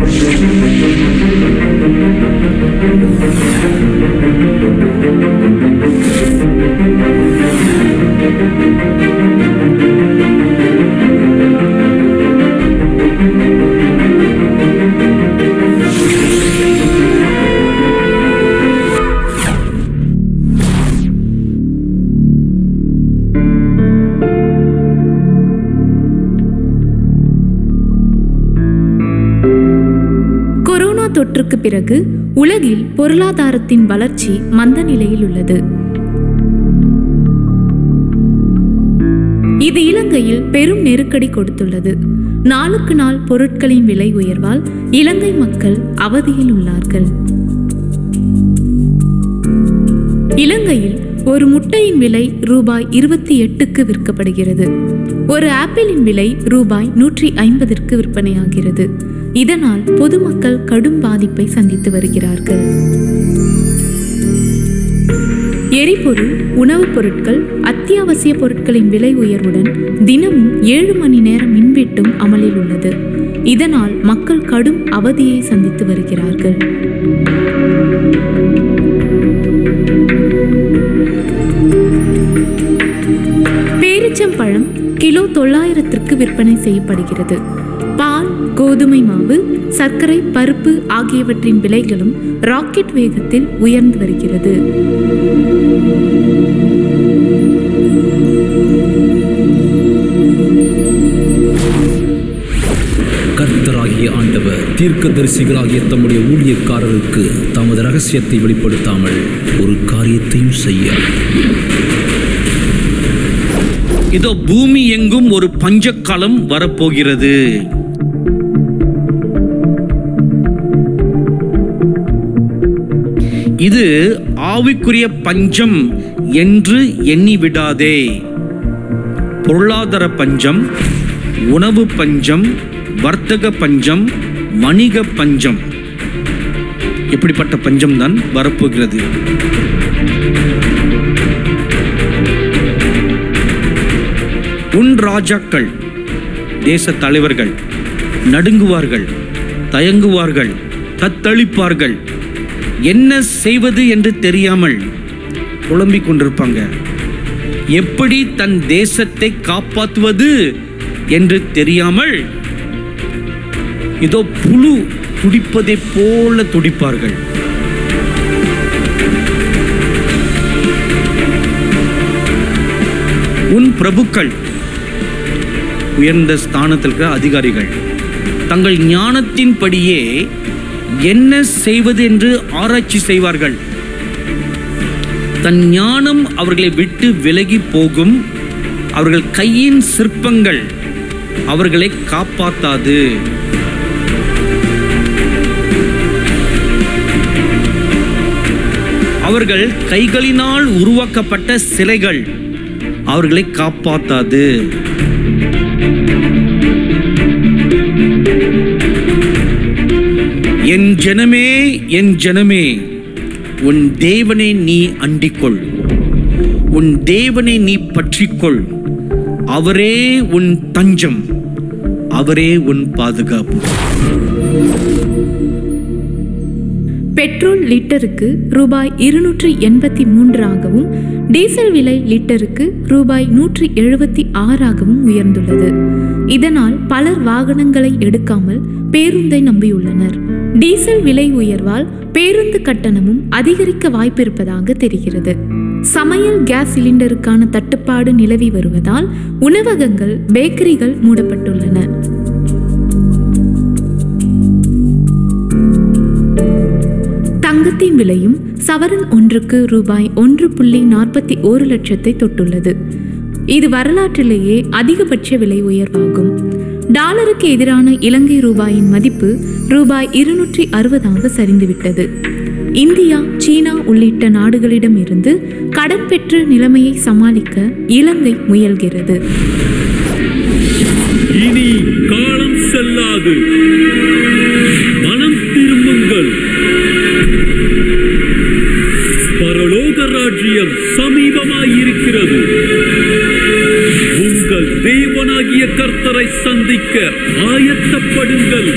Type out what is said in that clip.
corona தொற்றுக்கு பிறகு உலகில் பொருளாதாரத்தின் வளர்ச்சி மந்த நிலையில் உள்ளது இது இலங்கையில் பெரும் நெருக்கடி கொடுத்துள்ளது நாளுக்கு நாள் பொருட்களின் விலை உயர்வால் இலங்கை மக்கள் அவதியில் உள்ளார்கள் இலங்கையில் ஒரு முட்டையின் விலை ரூபாய் இருபத்தி எட்டுக்கு விற்கப்படுகிறது ஒரு ஆப்பிளின் விலை ரூபாய் நூற்றி ஐம்பதிற்கு விற்பனையாகிறது இதனால் பொதுமக்கள் கடும் பாதிப்பை சந்தித்து வருகிறார்கள் எரிபொருள் உணவுப் பொருட்கள் அத்தியாவசிய பொருட்களின் விலை உயர்வுடன் தினமும் ஏழு மணி நேரம் மின்வெட்டும் அமலில் உள்ளது இதனால் மக்கள் கடும் அவதியை சந்தித்து வருகிறார்கள் பேரிச்சம்பழம் கிலோ தொள்ளாயிரத்திற்கு விற்பனை செய்யப்படுகிறது பால் கோதுமை மாவு சர்க்கரை பருப்பு ஆகியவற்றின் விலைகளும் ராக்கெட் வேகத்தில் உயர்ந்து வருகிறது கர்த்தராகிய ஆண்டவர் தீர்க்கதரிசிகளாகிய தம்முடைய ஊழியக்காரருக்கு தமது ரகசியத்தை வெளிப்படுத்தாமல் ஒரு காரியத்தையும் செய்ய இதோ பூமி எங்கும் ஒரு பஞ்சக்காலம் வரப்போகிறது இது ஆவிக்குரிய பஞ்சம் என்று எண்ணி விடாதே பொருளாதார பஞ்சம் உணவு பஞ்சம் வர்த்தக பஞ்சம் வணிக பஞ்சம் இப்படிப்பட்ட பஞ்சம் தான் வரப்போகிறது உன் ராஜாக்கள் தேச தலைவர்கள் நடுங்குவார்கள் தயங்குவார்கள் தத்தளிப்பார்கள் என்ன செய்வது என்று தெரியாமல் புலம்பிக் கொண்டிருப்பாங்க எப்படி தன் தேசத்தை காப்பாற்றுவது என்று தெரியாமல் இதோ புழு துடிப்பதைப் போல துடிப்பார்கள் உன் பிரபுக்கள் உயர்ந்த ஸ்தானத்தில் இருக்கிற அதிகாரிகள் தங்கள் ஞானத்தின்படியே என்ன செய்வது என்று ஆராய்ச்சி செய்வார்கள் தன் ஞானம் அவர்களை விட்டு விலகி போகும் அவர்கள் கையின் சிற்பங்கள் அவர்களை காப்பாத்தாது அவர்கள் கைகளினால் உருவாக்கப்பட்ட சிலைகள் அவர்களை காப்பாத்தாது என் ஜனமே என் ஜனமே உன் தேவனை நீ அண்டிக்கொள் உன் தேவனை நீ பற்றிக்கொள் அவரே உன் தஞ்சம் அவரே உன் பாதுகாப்பு பெட்ரோல் லிட்டருக்கு ரூபாய் இருநூற்றி எண்பத்தி மூன்றாகவும் டீசல் விலை லிட்டருக்கு ரூபாய் நூற்றி எழுபத்தி ஆறாகவும் உயர்ந்துள்ளது இதனால் பலர் வாகனங்களை எடுக்காமல் பேருந்தை நம்பியுள்ளனர் டீசல் விலை உயர்வால் பேருந்து கட்டணமும் அதிகரிக்க வாய்ப்பிருப்பதாக தெரிகிறது சமையல் கேஸ் சிலிண்டருக்கான தட்டுப்பாடு நிலவி வருவதால் உணவகங்கள் பேக்கரிகள் மூடப்பட்டுள்ளன தங்கத்தின் விலையும் சவரன் ஒன்றுக்கு ரூபாய் ஒன்று புள்ளி நாற்பத்தி ஓரு லட்சத்தை தொட்டுள்ளது இது வரலாற்றிலேயே அதிகபட்ச விலை உயர்வாகும் டாலருக்கு எதிரான இலங்கை ரூபாயின் மதிப்பு ரூபாய் இருநூற்றி அறுபதாக சரிந்துவிட்டது இந்தியா சீனா உள்ளிட்ட நாடுகளிடமிருந்து கடன் பெற்று நிலைமையை சமாளிக்க இலங்கை முயல்கிறது இனி காலம் செல்லாது மனம் திரும்புங்கள் பரலோக ராஜ்யம் சமீபமாயிருக்கிறது உங்கள் தேவனாகிய கர்த்தரை சந்திக்க ஆயத்தப்படுங்கள்